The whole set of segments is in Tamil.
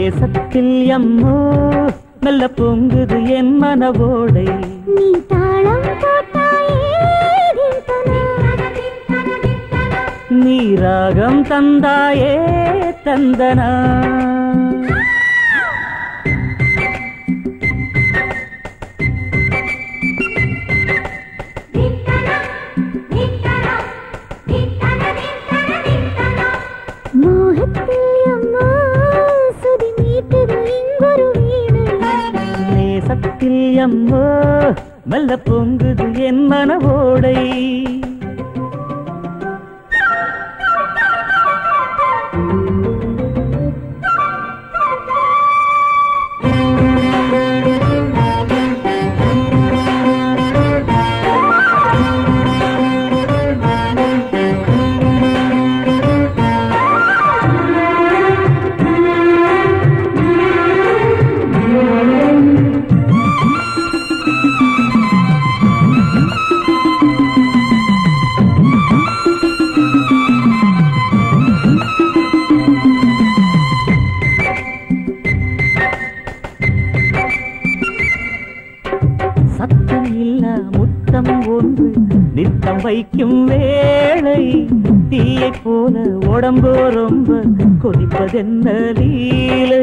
நேசத்தில் எம்மோ மெல்ல பொங்குது என் மனவோடை நீ தாளம் போட்டாயே நீ ராகம் தந்தாயே தந்தனா மோகத்தில் அம்மா சுதி மீட்டது இங்கொரு வீணை நேசத்தில் எம்மோ மெல்ல பொங்குது என் மனவோடை சத்தம் இல்ல முத்தம் ஒன்று நித்தம் வைக்கும் வேளை தீயை போல உடம்பு ரொம்ப கொதிப்பதென்ன லீலை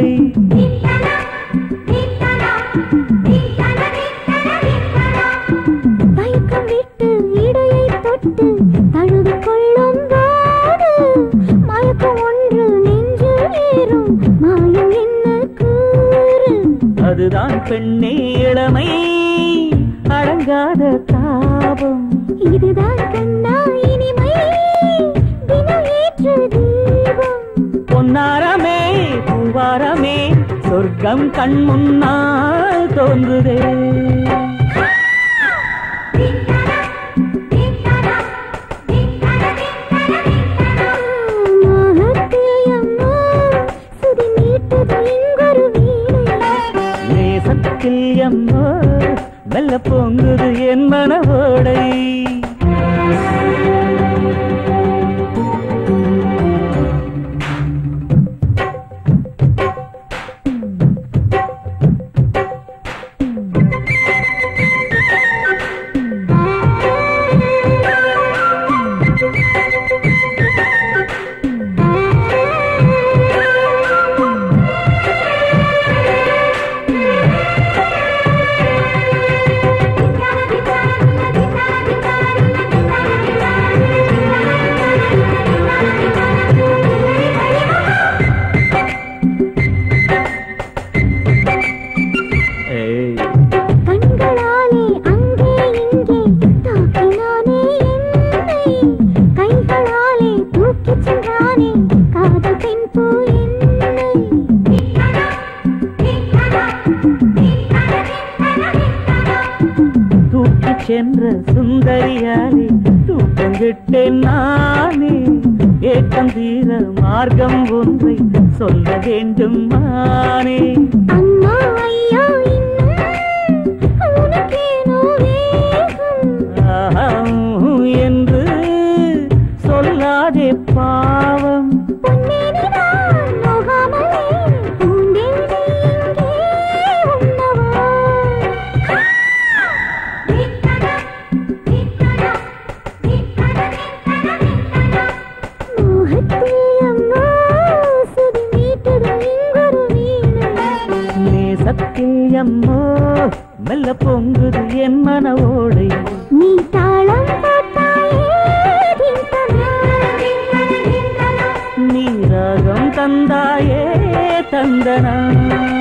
மயக்கம் விட்டு இடையை தொட்டு தழுவி கொள்ளும் போது மயக்கம் ஒன்று நெஞ்சில் ஏறும் மாயம் என்ன கூறு அதுதான் பெண்ணே இளமை அடங்காத தாபம் இதுதான் கண்ணா இனிமை தினம் ஏற்று தீபம் பொன்னாரமே பூவாரமே சொர்க்கம் கண் முன்னால் தோன்றுதே மோகத்தில் அம்மா சுதி மீட்டது இங்கொரு வீணை நேசத்தில் எம்மோ மெல்ல பொங்குது என் மனவோடை ஏய் கண்களாலே அங்கே இங்கே தாக்கினானே என்னை கைகளாலே தூக்கிச் சென்றானே காதல் பெண் போல் என்னை தூக்கி சென்ற சுந்தரியாலே தூக்கம் விட்டேன் நானே ஏக்கம் தீர மார்க்கம் ஒன்றை சொல்ல வேண்டும் மானே அம்மா ஐயா இன்னும் உனக்கேனோ வேகம் ஆஹா, ஊஹு என்று சொல்லாதே பாவம் பொன்னேனிதான் நோகாமலே பூண்டேனே இங்கே உண்ணவா மோகத்தில் அம்மா சுதி மீட்டது இங்கொரு வீணை நேசத்தில் எம்மோ மெல்ல பொங்குது என் மனவோடை நீ தாளம் போட்டாயே தின்தனா. நீ ராகம் தந்தாயே தந்தனா